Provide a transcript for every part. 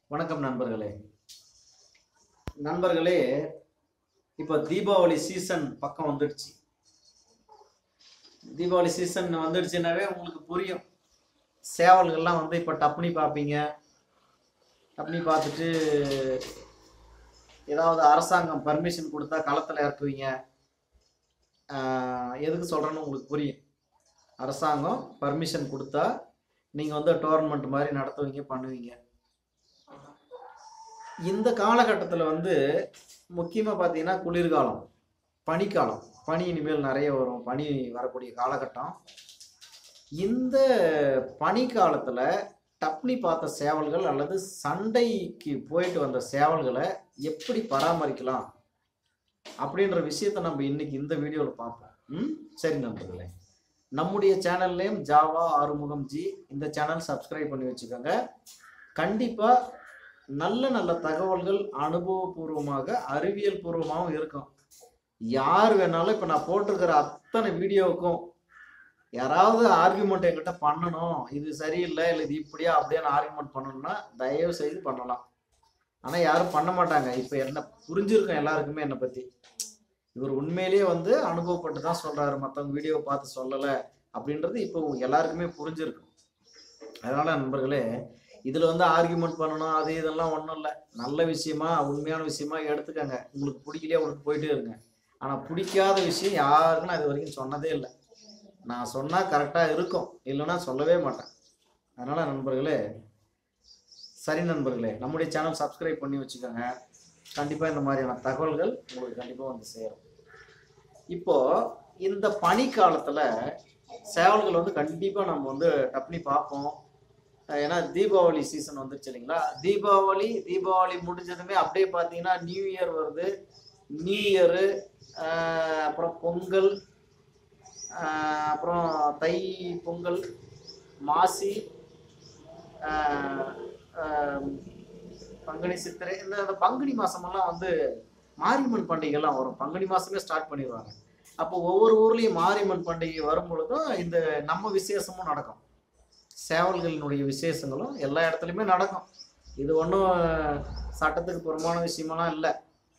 வணக்கம் நண்பர்களே நண்பர்களே இப்போ தீபாவளி சீசன் பக்கம் வந்துடுச்சு தீபாவளி சீசன் வந்துடுச்சுனாவே உங்களுக்கு புரியும் சேவல்கள்லாம் வந்து இப்போ டப்னி பார்ப்பீங்க டப்னி பார்த்துட்டு ஏதாவது அரசாங்கம் பர்மிஷன் கொடுத்தா களத்தில் இறக்குவீங்க ஆஹ் எதுக்கு சொல்கிறேன்னு உங்களுக்கு புரியும் அரசாங்கம் பர்மிஷன் கொடுத்தா நீங்கள் வந்து டோர்னமெண்ட் மாதிரி நடத்துவீங்க பண்ணுவீங்க இந்த காலகட்டத்தில் வந்து முக்கியமாக பார்த்தீங்கன்னா குளிர்காலம் பனிக்காலம் பனி இனிமேல் நிறைய வரும் பனி வரக்கூடிய காலகட்டம் இந்த பனி காலத்தில் டப்னி பார்த்த சேவல்கள் அல்லது சண்டைக்கு போயிட்டு வந்த சேவல்களை எப்படி பராமரிக்கலாம் அப்படின்ற விஷயத்தை நம்ம இன்னைக்கு இந்த வீடியோவில் பார்ப்போம் ம் சரி நண்பர்களே நம்முடைய சேனல்லையும் ஜாவா ஆறுமுகம் ஜி இந்த சேனல் சப்ஸ்கிரைப் பண்ணி வச்சுக்கோங்க கண்டிப்பாக நல்ல நல்ல தகவல்கள் அனுபவபூர்வமாக அறிவியல் பூர்வமாகவும் இருக்கும் யார் வேணாலும் இப்போ நான் போட்டிருக்கிற அத்தனை வீடியோவுக்கும் யாராவது ஆர்கியூமெண்ட் என்கிட்ட பண்ணணும் இது சரியில்லை இல்லை இது இப்படியா அப்படியான்னு ஆர்கியூமெண்ட் பண்ணணும்னா தயவு செய்து பண்ணலாம் ஆனால் யாரும் பண்ண மாட்டாங்க இப்போ என்ன புரிஞ்சிருக்கும் எல்லாருக்குமே என்னை பற்றி இவர் உண்மையிலேயே வந்து அனுபவப்பட்டு தான் சொல்கிறாரு மற்றவங்க வீடியோவை பார்த்து சொல்லலை அப்படின்றது இப்போ எல்லாருக்குமே புரிஞ்சிருக்கும் அதனால் நண்பர்களே இதில் வந்து ஆர்கியூமெண்ட் பண்ணணும் அது இதெல்லாம் ஒன்றும் இல்லை நல்ல விஷயமா உண்மையான விஷயமா எடுத்துக்கங்க உங்களுக்கு பிடிக்கலையே உங்களுக்கு போயிட்டே இருங்க ஆனால் பிடிக்காத விஷயம் யாருக்கும் நான் இது வரைக்கும் சொன்னதே இல்லை நான் சொன்னால் கரெக்டாக இருக்கும் இல்லைன்னா சொல்லவே மாட்டேன் அதனால் நண்பர்களே சரி நண்பர்களே நம்முடைய சேனல் சப்ஸ்கிரைப் பண்ணி வச்சுக்கோங்க கண்டிப்பாக இந்த மாதிரியான தகவல்கள் உங்களுக்கு கண்டிப்பாக வந்து சேரும் இப்போ இந்த பனி காலத்தில் சேவல்கள் வந்து கண்டிப்பாக நம்ம வந்து டப்னி பார்ப்போம் ஏன்னா தீபாவளி சீசன் வந்துருச்சு இல்லைங்களா தீபாவளி தீபாவளி முடிஞ்சதுமே அப்படியே பார்த்தீங்கன்னா நியூ இயர் வருது நியூ இயரு அப்புறம் பொங்கல் ஆஹ் அப்புறம் தை பொங்கல் மாசி ஆஹ் ஆஹ் பங்குனி சித்திரை இந்த இந்த பங்குனி மாசமெல்லாம் வந்து மாரியம்மன் பண்டிகைலாம் வரும் பங்குனி மாசமே ஸ்டார்ட் பண்ணிடுவாங்க அப்போ ஒவ்வொரு ஊர்லேயும் மாரியம்மன் பண்டிகை வரும் பொழுதும் இந்த நம்ம விசேஷமும் நடக்கும் சேவல்களினுடைய விசேஷங்களும் எல்லா இடத்துலையுமே நடக்கும் இது ஒன்றும் சட்டத்துக்கு புறமான விஷயமெல்லாம் இல்லை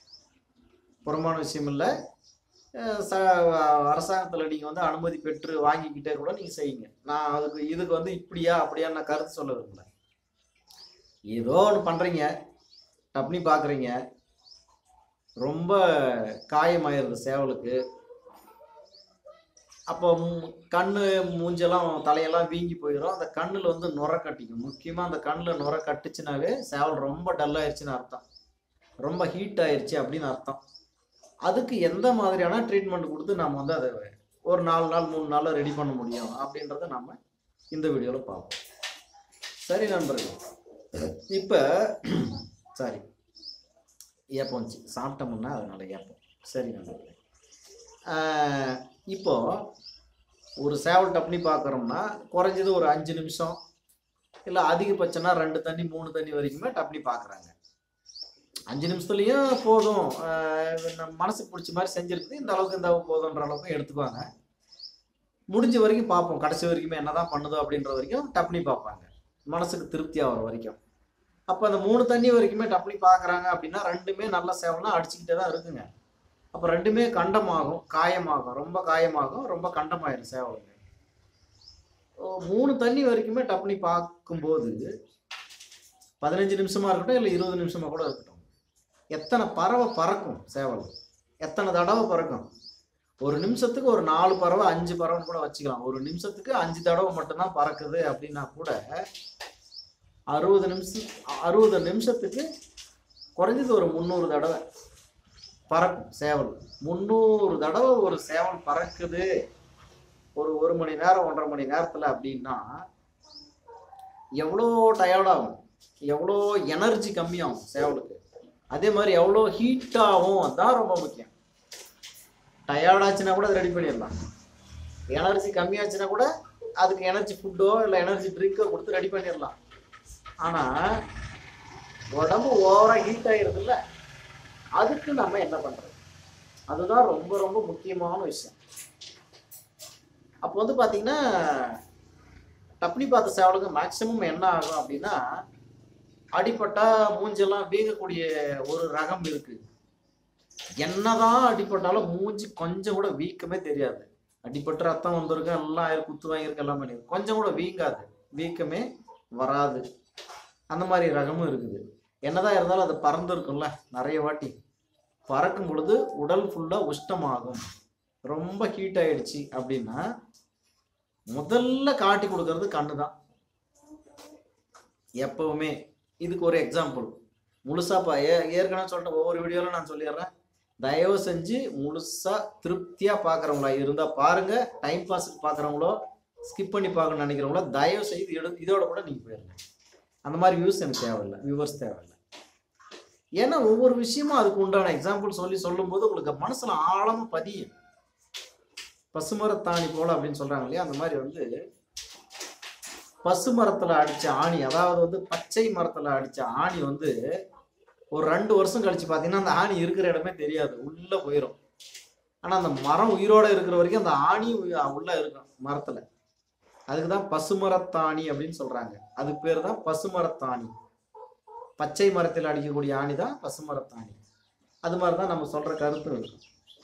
புறமான விஷயம் இல்லை அஹ் ச அரசாங்கத்தில் நீங்கள் வந்து அனுமதி பெற்று வாங்கிக்கிட்டே கூட நீங்கள் செய்யுங்க நான் அதுக்கு இதுக்கு வந்து இப்படியா அப்படியா நான் கருத்து சொல்ல விரும்பல ஏதோ ஒன்று பண்ணுறீங்க டப்னி பார்க்குறீங்க ரொம்ப காயமாயிருது சேவலுக்கு அப்போ மு- கண்ணு மூஞ்செல்லாம் தலையெல்லாம் வீங்கி போயிடும் அந்த கண்ணில் வந்து நுர கட்டிக்கும் முக்கியமாக அந்த கண்ணில் நுர கட்டுச்சுனாவே சேவல் ரொம்ப டல் ஆயிடுச்சுன்னு அர்த்தம் ரொம்ப ஹீட் ஆயிடுச்சு அப்படின்னு அர்த்தம் அதுக்கு எந்த மாதிரியான ட்ரீட்மெண்ட் கொடுத்து நம்ம வந்து அதை ஒரு நாலு நாள் மூணு நாளில் ரெடி பண்ண முடியும் அப்படின்றத நம்ம இந்த வீடியோவில் பார்ப்போம் சரி நண்பர்கள் இப்போ சாரி ஏப்பம் வந்துச்சு சாப்பிட்டோம்னா அதனால ஏப்பம் சரி நண்பர்களே ஆஹ் இப்போ ஒரு சேவல் டப்னி பார்க்குறோம்னா குறைஞ்சது ஒரு அஞ்சு நிமிஷம் இல்லை அதிகபட்சம்னா ரெண்டு தண்ணி மூணு தண்ணி வரைக்குமே டப்னி பார்க்குறாங்க அஞ்சு நிமிஷத்துலேயும் போதும் ஆஹ் நம்ம மனசுக்கு பிடிச்ச மாதிரி செஞ்சிருக்குது இந்த அளவுக்கு இந்த அளவுக்கு போதுன்ற அளவுக்கு எடுத்துக்குவாங்க முடிஞ்ச வரைக்கும் பார்ப்போம் கடைசி வரைக்குமே என்னதான் பண்ணுதோ அப்படின்ற வரைக்கும் டப்னி பார்ப்பாங்க மனசுக்கு திருப்தி ஆகிற வரைக்கும் அப்போ அந்த மூணு தண்ணி வரைக்குமே டப்னி பார்க்குறாங்க அப்படின்னா ரெண்டுமே நல்ல சேவல்னா அடிச்சுக்கிட்டே தான் இருக்குங்க அப்போ ரெண்டுமே கண்டமாகும் காயமாகும் ரொம்ப காயமாகும் ரொம்ப கண்டமாயிரும் சேவலுங்க ஓ, மூணு தண்ணி வரைக்குமே டப்னி பார்க்கும்போது பதினஞ்சு நிமிஷமா இருக்கட்டும் இல்லை இருபது நிமிஷமா கூட இருக்கட்டும் எத்தனை பறவை பறக்கும் சேவல் எத்தனை தடவை பறக்கும் ஒரு நிமிஷத்துக்கு ஒரு நாலு பறவை அஞ்சு பறவைன்னு கூட வச்சுக்கலாம் ஒரு நிமிஷத்துக்கு அஞ்சு தடவை மட்டும்தான் பறக்குது அப்படின்னா கூட அறுபது நிமிஷம் அறுபது நிமிஷத்துக்கு குறைஞ்சது ஒரு முந்நூறு தடவை பறக்கும் சேவல் முந்நூறு தடவை ஒரு சேவல் பறக்குது ஒரு ஒரு மணி நேரம் ஒன்றரை மணி நேரத்தில் அப்படின்னா எவ்வளோ டயர்டாகும் எவ்வளோ எனர்ஜி கம்மியாகும் சேவலுக்கு அதே மாதிரி எவ்வளோ ஹீட்டாகும் அதுதான் ரொம்ப முக்கியம் டயர்டாச்சுன்னா கூட ரெடி பண்ணிடலாம் எனர்ஜி கம்மியாச்சுன்னா கூட அதுக்கு எனர்ஜி ஃபுட்டோ இல்லை எனர்ஜி ட்ரிங்கோ கொடுத்து ரெடி பண்ணிடலாம் ஆனால் உடம்பு ஓவராக ஹீட் ஆகிருதுல்ல அதுக்கு நம்ம என்ன பண்றது அதுதான் ரொம்ப ரொம்ப முக்கியமான விஷயம் அப்போ வந்து பார்த்தீங்கன்னா டப்னி பார்த்த சேவலுக்கு மேக்ஸிமம் என்ன ஆகும் அப்படின்னா அடிபட்டா மூஞ்செல்லாம் வீங்கக்கூடிய ஒரு ரகம் இருக்கு என்னதான் அடிபட்டாலும் மூஞ்சி கொஞ்சம் கூட வீக்கமே தெரியாது அடிபட்டு ரத்தம் வந்திருக்கு எல்லாம் ஆயிரம் குத்து வாங்கியிருக்கு எல்லாமே இருக்கு. கொஞ்சம் கூட வீங்காது வீக்கமே வராது அந்த மாதிரி ரகமும் இருக்குது என்னதான் இருந்தாலும் அது பறந்துருக்கும்ல நிறைய வாட்டி பறக்கும் பொழுது உடல் ஃபுல்லாக உஷ்ணமாகும் ரொம்ப ஹீட் ஆயிடுச்சு அப்படின்னா முதல்ல காட்டி கொடுக்கறது கண்ணு தான் எப்பவுமே இதுக்கு ஒரு எக்ஸாம்பிள் முழுசாப்பா ஏ ஏற்கனவே சொல்லிட்டு ஒவ்வொரு வீடியோவில் நான் சொல்லிடுறேன் தயவு செஞ்சு முழுசா திருப்தியா பார்க்குறவங்களா இருந்தா பாருங்க டைம் பாஸுக்கு பார்க்குறவங்களோ ஸ்கிப் பண்ணி பார்க்கணும்னு நினைக்கிறவங்களோ தயவு செய்து எடு இதோட கூட நீங்க போயிருங்க அந்த மாதிரி வியூஸ் எனக்கு தேவையில்லை வியூவர்ஸ் தேவையில்லை ஏன்னா ஒவ்வொரு விஷயமும் அதுக்கு உண்டான எக்ஸாம்பிள் சொல்லி சொல்லும்போது உங்களுக்கு மனசுல ஆழமா பதியும் பசுமரத்தாணி போல அப்படின்னு சொல்றாங்க இல்லையா அந்த மாதிரி வந்து பசு மரத்துல அடிச்ச ஆணி அதாவது வந்து பச்சை மரத்துல அடிச்ச ஆணி வந்து ஒரு ரெண்டு வருஷம் கழிச்சு பார்த்தீங்கன்னா அந்த ஆணி இருக்கிற இடமே தெரியாது உள்ள போயிடும் ஆனா அந்த மரம் உயிரோட இருக்கிற வரைக்கும் அந்த ஆணி உ- உள்ள இருக்கும் மரத்துல அதுக்கு தான் பசுமரத்தாணி அப்படின்னு சொல்றாங்க அதுக்கு பேர் தான் பசுமரத்தாணி பச்சை மரத்தில் அடிக்கக்கூடிய ஆணி தான் பசுமரத்தாணி அது மாதிரி தான் நம்ம சொல்ற கருத்து இருக்கும்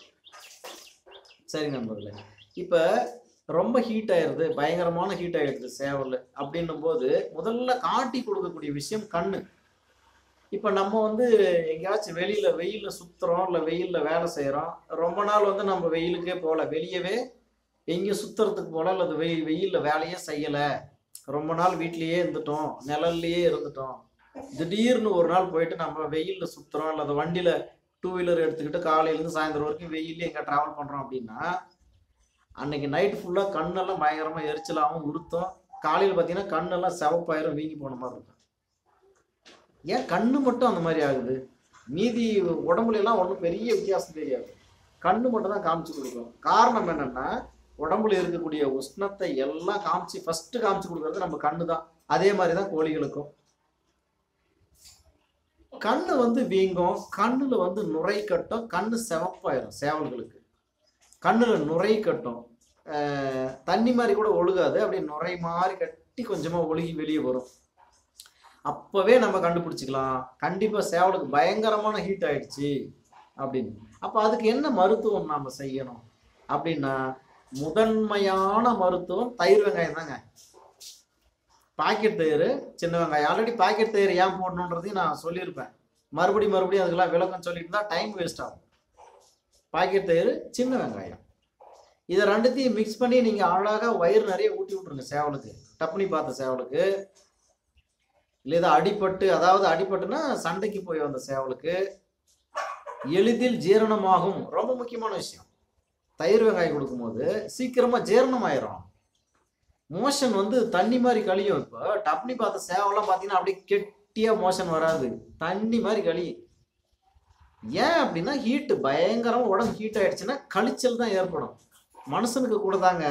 சரி நண்பர்களே இப்போ ரொம்ப ஹீட் ஆயிருது பயங்கரமான ஹீட் ஆயிடுது சேவல் அப்படின்னும் போது முதல்ல காட்டி கொடுக்கக்கூடிய விஷயம் கண்ணு இப்போ நம்ம வந்து எங்கேயாச்சும் வெளியில வெயில்ல சுத்துறோம் இல்லை வெயில்ல வேலை செய்கிறோம் ரொம்ப நாள் வந்து நம்ம வெயிலுக்கே போகல வெளியவே எங்கேயும் சுத்துறதுக்கு போல அல்லது வெயில் வெயில்ல வேலையே செய்யலை ரொம்ப நாள் வீட்லயே இருந்துட்டோம் நிழல்லையே இருந்துட்டோம் திடீர்னு ஒரு நாள் போயிட்டு நம்ம வெயில்ல சுத்துறோம் அல்லது வண்டியில டூ வீலர் எடுத்துக்கிட்டு காலையிலேருந்து சாயந்தரம் வரைக்கும் வெயில்ல எங்க டிராவல் பண்றோம் அப்படின்னா அன்னைக்கு நைட் ஃபுல்லாக கண்ணெல்லாம் பயங்கரமா எரிச்சலாகவும் உறுத்தும் காலையில் பார்த்தீங்கன்னா கண்ணெல்லாம் செவப்பாயிரம் வீங்கி போன மாதிரி இருக்கும் ஏன் கண்ணு மட்டும் அந்த மாதிரி ஆகுது மீதி உடம்புல எல்லாம் ஒன்றும் பெரிய வித்தியாசம் தெரியாது கண்ணு மட்டும் தான் காமிச்சு கொடுக்கும் காரணம் என்னன்னா உடம்புல இருக்கக்கூடிய உஷ்ணத்தை எல்லாம் காமிச்சு ஃபர்ஸ்ட் காமிச்சு கொடுக்கறது நம்ம கண்ணு தான் அதே மாதிரி தான் கோழிகளுக்கும் கண்ணு வந்து வீங்கும் கண்ணுல வந்து நுரை கட்டும் கண்ணு செவப்பாயிரும் சேவல்களுக்கு கண்ணுல நுரை கட்டும் அஹ் தண்ணி மாதிரி கூட ஒழுகாது அப்படியே நுரை மாதிரி கட்டி கொஞ்சமா ஒழுகி வெளியே வரும் அப்பவே நம்ம கண்டுபிடிச்சிக்கலாம் கண்டிப்பா சேவலுக்கு பயங்கரமான ஹீட் ஆயிடுச்சு அப்படின்னு அப்ப அதுக்கு என்ன மருத்துவம் நாம செய்யணும் அப்படின்னா முதன்மையான மருத்துவம் தயிர் வெங்காயம் தாங்க பாக்கெட் தயிர் சின்ன வெங்காயம் ஆல்ரெடி பாக்கெட் தயிர் ஏன் போடணுன்றதையும் நான் சொல்லியிருப்பேன் மறுபடியும் மறுபடியும் அதுக்கெல்லாம் விளக்கம் சொல்லிட்டு இருந்தா டைம் வேஸ்ட் ஆகும் பாக்கெட் தயிர் சின்ன வெங்காயம் இதை ரெண்டுத்தையும் மிக்ஸ் பண்ணி நீங்க அழகா வயிறு நிறைய ஊட்டி விட்டுருங்க சேவலுக்கு டப்புனி பார்த்த சேவலுக்கு இல்லை இதை அடிபட்டு அதாவது அடிபட்டுனா சண்டைக்கு போய் வந்த சேவலுக்கு எளிதில் ஜீரணமாகும் ரொம்ப முக்கியமான விஷயம் தயிர் வெங்காயம் கொடுக்கும்போது சீக்கிரமா ஜீரணம் ஆயிரும் மோஷன் வந்து தண்ணி மாதிரி கழியும் இப்போ டப்னி பார்த்த சேவலாம் பார்த்தீங்கன்னா அப்படியே கெட்டியா மோஷன் வராது தண்ணி மாதிரி கழியும் ஏன் அப்படின்னா ஹீட்டு பயங்கரமா உடம்பு ஹீட் ஆயிடுச்சுன்னா கழிச்சல் தான் ஏற்படும் மனுஷனுக்கு கூட தாங்க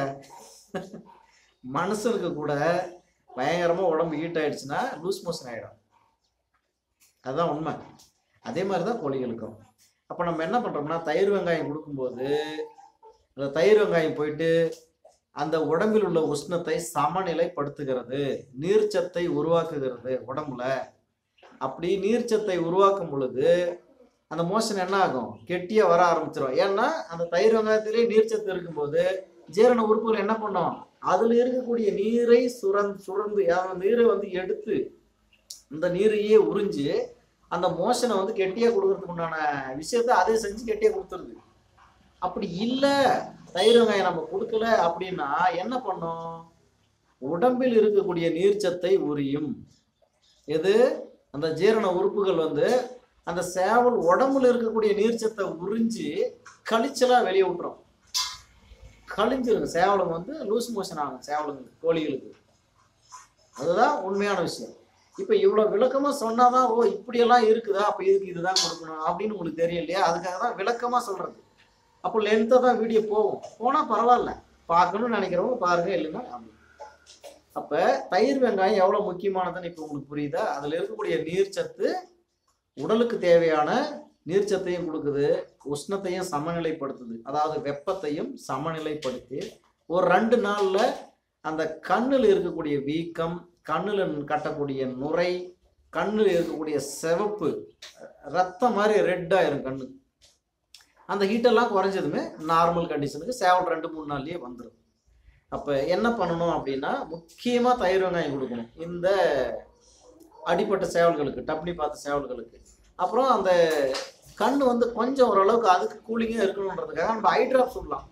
மனுஷனுக்கு கூட பயங்கரமா உடம்பு ஹீட் ஆயிடுச்சுன்னா லூஸ் மோஷன் ஆயிடும் அதுதான் உண்மை அதே மாதிரி தான் கோழிகளுக்கும் அப்போ நம்ம என்ன பண்றோம்னா தயிர் வெங்காயம் கொடுக்கும்போது அந்த தயிர் வெங்காயம் போயிட்டு அந்த உடம்பில் உள்ள உஷ்ணத்தை சமநிலைப்படுத்துகிறது நீர்ச்சத்தை உருவாக்குகிறது உடம்புல அப்படி நீர்ச்சத்தை உருவாக்கும் பொழுது அந்த மோஷன் என்ன ஆகும் கெட்டியா வர ஆரம்பிச்சிடும் ஏன்னா அந்த தயிர் வெங்காயத்திலே நீர்ச்சத்து இருக்கும்போது ஜீரண உறுப்புகள் என்ன பண்ணும் அதுல இருக்கக்கூடிய நீரை சுரந் சுரந்து அதாவது நீரை வந்து எடுத்து இந்த நீரையே உறிஞ்சு அந்த மோஷனை வந்து கெட்டியா கொடுக்கறதுக்கு உண்டான விஷயத்த அதே செஞ்சு கெட்டியா கொடுத்துருது அப்படி இல்லை தயிர் வெங்காயம் நம்ம கொடுக்கல அப்படின்னா என்ன பண்ணும் உடம்பில் இருக்கக்கூடிய நீர்ச்சத்தை உரியும் எது அந்த ஜீரண உறுப்புகள் வந்து அந்த சேவல் உடம்புல இருக்கக்கூடிய நீர்ச்சத்தை உறிஞ்சி கழிச்சலா வெளியே விட்டுரும் கழிஞ்சிருங்க சேவலுங்க வந்து லூஸ் மோஷன் ஆகும் சேவலுங்க கோழிகளுக்கு அதுதான் உண்மையான விஷயம் இப்போ இவ்வளோ விளக்கமாக சொன்னாதான் ஓ இப்படியெல்லாம் இருக்குதா அப்போ இதுக்கு இதுதான் கொடுக்கணும் அப்படின்னு உங்களுக்கு தெரியும் இல்லையா அதுக்காக தான் விளக்கமாக சொல்கிறது அப்போ லென்த்தாக தான் வீடியோ போகும் போனால் பரவாயில்ல பார்க்கணும்னு நினைக்கிறவங்க பாருங்க இல்லைன்னா அப்படி அப்போ தயிர் வெங்காயம் எவ்வளோ முக்கியமானதுன்னு இப்போ உங்களுக்கு புரியுதா அதில் இருக்கக்கூடிய நீர்ச்சத்து உடலுக்கு தேவையான நீர்ச்சத்தையும் கொடுக்குது உஷ்ணத்தையும் சமநிலைப்படுத்துது அதாவது வெப்பத்தையும் சமநிலைப்படுத்தி ஒரு ரெண்டு நாளில் அந்த கண்ணில் இருக்கக்கூடிய வீக்கம் கண்ணில் கட்டக்கூடிய நுரை கண்ணில் இருக்கக்கூடிய சிவப்பு ரத்தம் மாதிரி ரெட் ஆயிரும் கண்ணு அந்த ஹீட்டெல்லாம் குறைஞ்சதுமே நார்மல் கண்டிஷனுக்கு சேவல் ரெண்டு மூணு நாள்லயே வந்துடும் அப்போ என்ன பண்ணணும் அப்படின்னா முக்கியமாக தயிர் வெங்காயம் கொடுக்கணும் இந்த அடிப்பட்ட சேவல்களுக்கு டப்னி பார்த்த சேவல்களுக்கு அப்புறம் அந்த கண் வந்து கொஞ்சம் ஓரளவுக்கு அதுக்கு கூலிங்காக இருக்கணுன்றதுக்காக நம்ம ஐ ட்ராப்ஸ் விடலாம்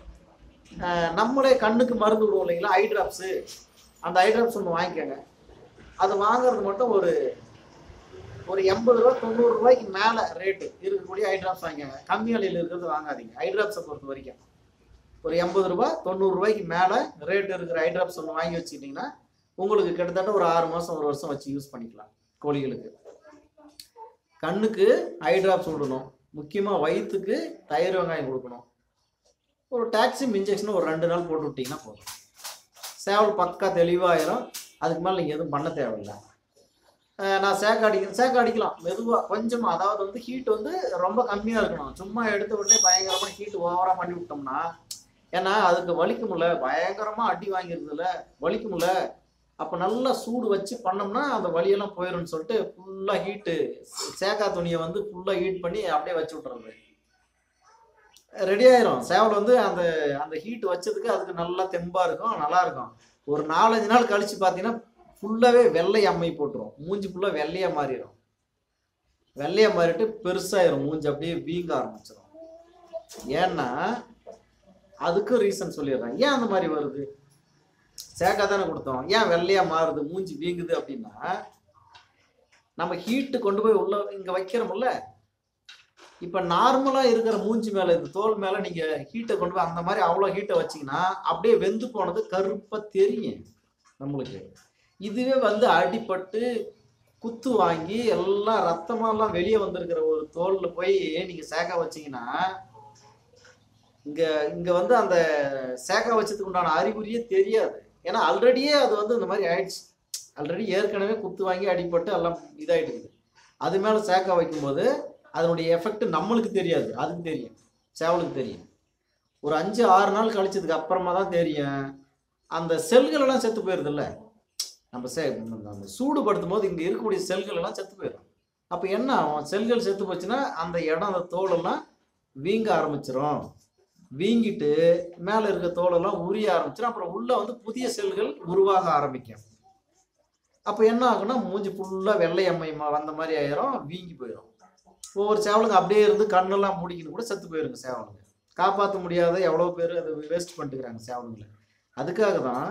அஹ் நம்மளே கண்ணுக்கு மருந்து விடுவோம் இல்லைங்களா ஐ ட்ராப்ஸு அந்த ஐ ட்ராப்ஸ் ஒன்று வாங்கிக்கோங்க அது வாங்குறது மட்டும் ஒரு ஒரு எண்பது ரூபா தொண்ணூறு ரூபாய்க்கு மேலே ரேட்டு இருக்கக்கூடிய ஐ ட்ராப்ஸ் வாங்கிக்கோங்க கம்மி விலையில் இருக்கிறது வாங்காதீங்க ஐ ட்ராப்ஸை பொறுத்த வரைக்கும் ஒரு எண்பது ரூபா தொண்ணூறு ரூபாய்க்கு மேலே ரேட் இருக்கிற ஐ ட்ராப்ஸ் ஒன்று வாங்கி வச்சுக்கிட்டிங்கன்னா உங்களுக்கு கிட்டத்தட்ட ஒரு ஆறு மாதம் ஒரு வருஷம் வச்சு யூஸ் பண்ணிக்கலாம் கோழிகளுக்கு கண்ணுக்கு ஐ ட்ராப்ஸ் விடணும் முக்கியமாக வயிற்றுக்கு தயிர் வெங்காயம் கொடுக்கணும் ஒரு டாக்ஸிம் இன்ஜெக்ஷன் ஒரு ரெண்டு நாள் போட்டு விட்டிங்கன்னா போதும் சேவல் பக்கா தெளிவாயிரும் அதுக்கு மேலே நீங்கள் எதுவும் பண்ண தேவையில்லை அஹ் நான் சேக்க அடிக்கிறேன் சேக்க அடிக்கலாம் மெதுவாக கொஞ்சமாக அதாவது வந்து ஹீட் வந்து ரொம்ப கம்மியாக இருக்கணும் சும்மா எடுத்த உடனே பயங்கரமாக ஹீட் ஓவராக பண்ணி விட்டோம்னா ஏன்னா அதுக்கு வலிக்கும்ல பயங்கரமாக அடி வாங்கிருதுல வலிக்கும்ல அப்போ நல்லா சூடு வச்சு பண்ணோம்னா அந்த வலியெல்லாம் போயிடும்னு சொல்லிட்டு ஃபுல்லாக ஹீட்டு சேக்கா துணியை வந்து ஃபுல்லாக ஹீட் பண்ணி அப்படியே வச்சு விட்றது ரெடி ஆயிரும் சேவல் வந்து அந்த அந்த ஹீட் வச்சதுக்கு அதுக்கு நல்லா தெம்பா இருக்கும் நல்லா இருக்கும் ஒரு நாலஞ்சு நாள் கழிச்சு பார்த்தீங்கன்னா ஃபுல்லாகவே வெள்ளை அம்மை போட்டுரும் மூஞ்சி ஃபுல்லாக வெள்ளையா மாறிடும் வெள்ளையா மாறிட்டு பெருசாயிரும் மூஞ்சி அப்படியே வீங்க ஆரம்பிச்சிடும் ஏன்னா அதுக்கும் ரீசன் சொல்லிடுறேன் ஏன் அந்த மாதிரி வருது சேக்கா தானே கொடுத்தோம் ஏன் வெள்ளையா மாறுது மூஞ்சி வீங்குது அப்படின்னா நம்ம ஹீட்டு கொண்டு போய் உள்ள இங்க வைக்கிறோம்ல இப்ப நார்மலா இருக்கிற மூஞ்சி மேல இந்த தோல் மேல நீங்க ஹீட்டை கொண்டு போய் அந்த மாதிரி அவ்வளவு ஹீட்டை வச்சீங்கன்னா அப்படியே வெந்து போனது கருப்பா தெரியும் நம்மளுக்கு இதுவே வந்து அடிபட்டு குத்து வாங்கி எல்லாம் ரத்தமெல்லாம் வெளியே வந்திருக்கிற ஒரு தோல்ல போய் நீங்க சேக்கா வச்சீங்கன்னா இங்க இங்க வந்து அந்த சேக்கா வச்சதுக்கு உண்டான அறிகுறியே தெரியாது ஏன்னா ஆல்ரெடியே அது வந்து இந்த மாதிரி ஆயிடுச்சு ஆல்ரெடி ஏற்கனவே குத்து வாங்கி அடிபட்டு எல்லாம் இதாயிடுது அது மேல சேக்கா வைக்கும்போது அதனுடைய எஃபெக்ட் நம்மளுக்கு தெரியாது அதுக்கு தெரியும் சேவலுக்கு தெரியும் ஒரு அஞ்சு ஆறு நாள் கழிச்சதுக்கு அப்புறமா தான் தெரியும் அந்த செல்கள் எல்லாம் செத்து போயிருதுல்ல நம்ம சே அந்த சூடுபடுத்தும் போது இங்கே இருக்கக்கூடிய செல்கள் எல்லாம் செத்து போயிடும் அப்போ என்ன ஆகும் செல்கள் செத்து போச்சுன்னா அந்த இடம் அந்த தோலெல்லாம் வீங்க ஆரம்பிச்சிரும் வீங்கிட்டு மேலே இருக்க தோலெல்லாம் உரிய ஆரம்பிச்சிடும் அப்புறம் உள்ள வந்து புதிய செல்கள் உருவாக ஆரம்பிக்கும் அப்போ என்ன ஆகும்னா மூஞ்சி ஃபுல்லாக வெள்ளை அம்மையமா வந்த மாதிரி ஆயிரும் வீங்கி போயிடும் ஒவ்வொரு சேவலுங்க அப்படியே இருந்து கண்ணெல்லாம் மூடிக்கின்னு கூட செத்து போயிருங்க சேவலுங்க காப்பாற்ற முடியாத எவ்வளோ பேர் அதை வேஸ்ட் பண்ணிட்டுக்கிறாங்க சேவலுங்களை அதுக்காக தான்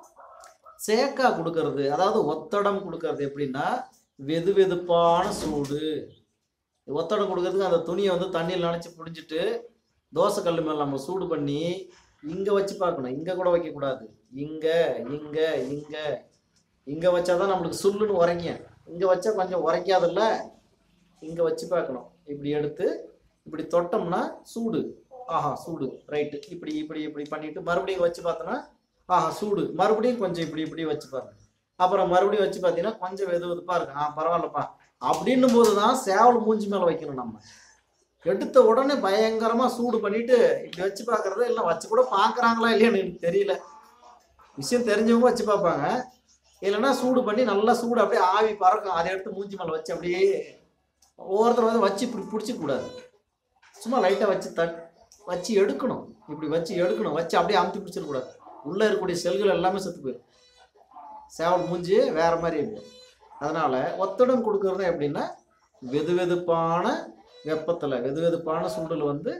சேக்கா கொடுக்கறது அதாவது ஒத்தடம் கொடுக்கறது எப்படின்னா வெது வெதுப்பான சூடு ஒத்தடம் கொடுக்கறதுக்கு அந்த துணியை வந்து தண்ணியில் நனைச்சி புழிஞ்சிட்டு தோசை கல் மேலே நம்ம சூடு பண்ணி இங்கே வச்சு பார்க்கணும் இங்கே கூட வைக்கக்கூடாது இங்கே இங்கே இங்கே இங்கே வச்சாதான் நம்மளுக்கு சுள்ளுன்னு உரைங்க இங்கே வச்சா கொஞ்சம் உரைக்காதுல்ல இங்கே வச்சு பார்க்கணும் இப்படி எடுத்து இப்படி தொட்டோம்னா சூடு ஆஹா சூடு ரைட்டு இப்படி இப்படி இப்படி பண்ணிட்டு மறுபடியும் வச்சு பார்த்தோன்னா ஆஹா சூடு மறுபடியும் கொஞ்சம் இப்படி இப்படி வச்சு பாருங்க அப்புறம் மறுபடியும் வச்சு பார்த்தீங்கன்னா கொஞ்சம் வெது வெதுப்பா இருக்கு ஆ பரவாயில்லப்பா அப்படின்னும் போது தான் சேவல் மூஞ்சி மேலே வைக்கணும் நம்ம எடுத்த உடனே பயங்கரமா சூடு பண்ணிட்டு இப்படி வச்சு பார்க்கறது இல்லை வச்சு கூட பார்க்கறாங்களா இல்லையான்னு எனக்கு தெரியல விஷயம் தெரிஞ்சவங்க வச்சு பார்ப்பாங்க இல்லைன்னா சூடு பண்ணி நல்லா சூடு அப்படியே ஆவி பறக்கும் அதை எடுத்து மூஞ்சி மேலே வச்சு அப்படியே ஒவ்வொருத்தர் வந்து வச்சு இப்படி பிடிச்சிக்க கூடாது சும்மா லைட்டாக வச்சு தட் வச்சு எடுக்கணும் இப்படி வச்சு எடுக்கணும் வச்சு அப்படியே அமுத்தி பிடிச்சிடக்கூடாது உள்ளே இருக்கக்கூடிய செல்கள் எல்லாமே செத்து போயிடும் சேவல் மூஞ்சி வேற மாதிரி இருக்கும் அதனால ஒத்தடம் கொடுக்கறது எப்படின்னா வெது வெதுப்பான வெப்பத்தில் வெது வெதுப்பான சூடில் வந்து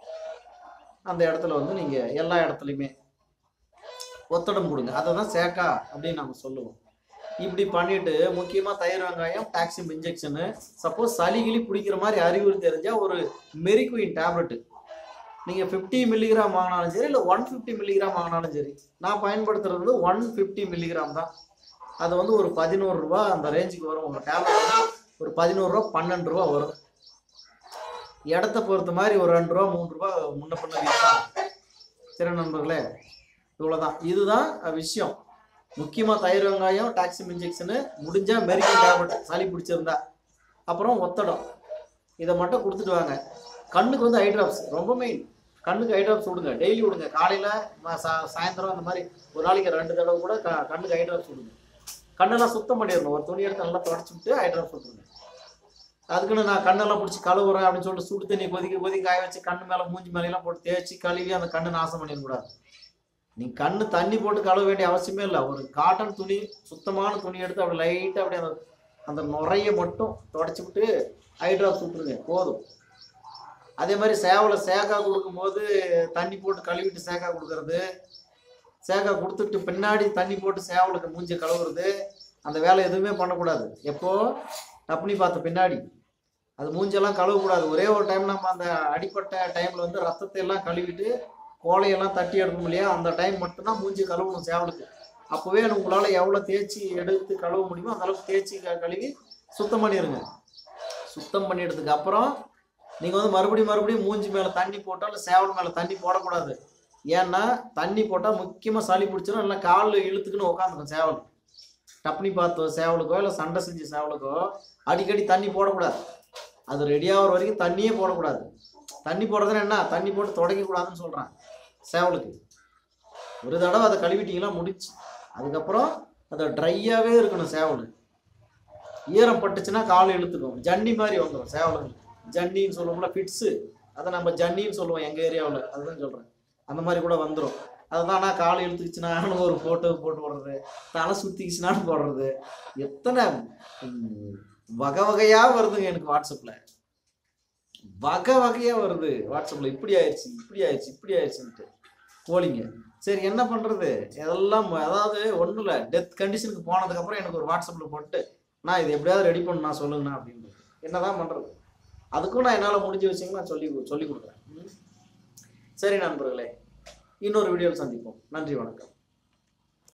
அந்த இடத்துல வந்து நீங்கள் எல்லா இடத்துலையுமே ஒத்தடம் கொடுங்க அதை தான் சேக்கா அப்படின்னு நம்ம சொல்லுவோம் இப்படி பண்ணிட்டு முக்கியமாக தயிர் வெங்காயம் டாக்ஸிம் இன்ஜெக்ஷனு சப்போஸ் சளி கிளி பிடிக்கிற மாதிரி அறிகுறி தெரிஞ்சால் ஒரு மெரிக்வின் டேப்லெட்டு நீங்கள் ஃபிஃப்டி மில்லிகிராம் வாங்கினாலும் சரி இல்லை ஒன் ஃபிஃப்டி மில்லிகிராம் வாங்கினாலும் சரி நான் பயன்படுத்துறது வந்து ஒன் ஃபிஃப்டி மில்லிகிராம் தான் அது வந்து ஒரு பதினோரு ரூபா அந்த ரேஞ்சுக்கு வரும் உங்கள் டேப்லெட் வந்து ஒரு பதினோரு ரூபா பன்னெண்டு ரூபா வரும் இடத்த பொறுத்த மாதிரி ஒரு ரெண்டு ரூபா மூணு ரூபா முன்ன பின்ன விற்கலாம் சரி நண்பர்களே இவ்வளோதான் இதுதான் விஷயம் முக்கியமாக தயிர் வெங்காயம் டாக்ஸிம் இன்ஜெக்ஷனு முடிஞ்சால் மெரிக்கல் டேப்லெட் சளி பிடிச்சிருந்தா அப்புறம் ஒத்தடம் இதை மட்டும் கொடுத்துட்டு வாங்க கண்ணுக்கு வந்து ஐ ட்ராப்ஸ் ரொம்ப மெயின் கண்ணுக்கு ஐ ட்ராப்ஸ் விடுங்க டெய்லி விடுங்க காலையில் சாயந்தரம் அந்த மாதிரி ஒரு நாளைக்கு ரெண்டு தடவை கூட க கண்ணுக்கு ஐ ட்ராப்ஸ் விடுங்க கண்ணெல்லாம் சுத்தம் பண்ணிடணும் ஒரு துணி எடுத்து நல்லா தொடச்சி விட்டு ஹைட்ராப் விட்டுருங்க அதுக்குன்னு நான் கண்ணெல்லாம் பிடிச்சி கழுவுறேன் அப்படின்னு சொல்லிட்டு சுடு தண்ணி கொதிக்க கொதிக்க காய வச்சு கண்ணு மேலே மூஞ்சி மேலையெல்லாம் போட்டு தேய்ச்சி கழுவி அந்த கண்ணு நாசம் பண்ணிடக்கூடாது நீ கண்ணு தண்ணி போட்டு கழுவ வேண்டிய அவசியமே இல்லை ஒரு காட்டன் துணி சுத்தமான துணி எடுத்து அப்படி லைட்டாக அப்படி அந்த அந்த நுரையை மட்டும் தொடச்சி விட்டு ஹைட்ராப் சுட்டுருங்க போதும் அதே மாதிரி சேவலை சேகா கொடுக்கும்போது தண்ணி போட்டு கழுவிட்டு சேகா கொடுக்கறது சேகா கொடுத்துட்டு பின்னாடி தண்ணி போட்டு சேவலுக்கு மூஞ்சி கழுவுறது அந்த வேலை எதுவுமே பண்ணக்கூடாது எப்போ டப்னி பார்த்த பின்னாடி அது மூஞ்செல்லாம் கழுவக்கூடாது ஒரே ஒரு டைம் நம்ம அந்த அடிப்பட்ட டைமில் வந்து ரத்தத்தை எல்லாம் கழுவிட்டு கோலையெல்லாம் தட்டி எடுக்கணும் இல்லையா அந்த டைம் மட்டும்தான் மூஞ்சி கழுவணும் சேவலுக்கு அப்போவே உங்களால் எவ்வளோ தேய்ச்சி எடுத்து கழுவ முடியுமோ அந்த அளவுக்கு தேய்ச்சி க- கழுவி சுத்தம் பண்ணிடுங்க சுத்தம் பண்ணிட்டதுக்கு அப்புறம் நீங்கள் வந்து மறுபடியும் மறுபடியும் மூஞ்சி மேலே தண்ணி போட்டால் இல்லை சேவல் மேலே தண்ணி போடக்கூடாது ஏன்னா தண்ணி போட்டால் முக்கியமாக சளி பிடிச்சிடும் இல்லை காலில் இழுத்துக்குன்னு உட்காந்துக்கும் சேவல் டப்னி பார்த்த சேவலுக்கோ இல்லை சண்டை செஞ்ச சேவலுக்கோ அடிக்கடி தண்ணி போடக்கூடாது அது ரெடியாகிற வரைக்கும் தண்ணியே போடக்கூடாது தண்ணி போடுறதுன்னா என்ன தண்ணி போட்டு தொடக்கக்கூடாதுன்னு சொல்கிறேன் சேவலுக்கு ஒரு தடவை அதை கழுவிட்டீங்களா முடிச்சு அதுக்கப்புறம் அதை ட்ரையாகவே இருக்கணும் சேவல் ஈரம் பட்டுச்சுன்னா கால் இழுத்துக்கும் ஜன்னி மாதிரி வந்துடும் சேவலுக்கு ஜன்னின்னு சொல்லுவோம்ல ஃபிட்ஸு அதை நம்ம ஜன்னின்னு சொல்லுவோம் எங்கள் ஏரியாவில் அதுதான் சொல்கிறேன் அந்த மாதிரி கூட வந்துடும் அதுதான் நான் கால் இழுத்துக்கிச்சுனான்னு ஒரு ஃபோட்டோ போட்டு போடுறது தலை சுற்றிக்கிச்சுனான்னு போடுறது எத்தனை ம், வகை வகையாக வருதுங்க எனக்கு வாட்ஸ்அப்பில் வகை வகையாக வருது வாட்ஸ்அப்பில் இப்படி ஆயிடுச்சு இப்படி ஆயிடுச்சு இப்படி ஆயிடுச்சுன்ட்டு கோழிங்க சரி என்ன பண்ணுறது இதெல்லாம் அதாவது ஒன்றும் இல்லை டெத் கண்டிஷனுக்கு போனதுக்கப்புறம் எனக்கு ஒரு வாட்ஸ்அப்பில் போட்டு நான் இது எப்படியாவது ரெடி பண்ணு நான் சொல்லுங்கண்ணா அப்படின்னு என்னதான் பண்ணுறது அதுக்கும் நான் என்னால் முடிஞ்ச விஷயங்கள் நான் சொல்லி சொல்லி கொடுக்குறேன் ம். சரி நண்பர்களே இன்னொரு வீடியோவில் சந்திப்போம் நன்றி வணக்கம்